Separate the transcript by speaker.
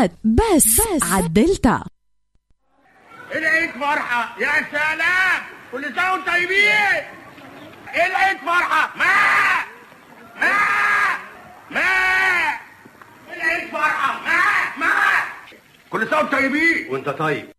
Speaker 1: السبعات بس, بس عالدلتا
Speaker 2: العيد فرحة يا سلام كل سنة وانتم طيبين العيد فرحة ما ما ما العيد فرحة ما ما كل سنة وانتم طيبين
Speaker 3: وانت طيب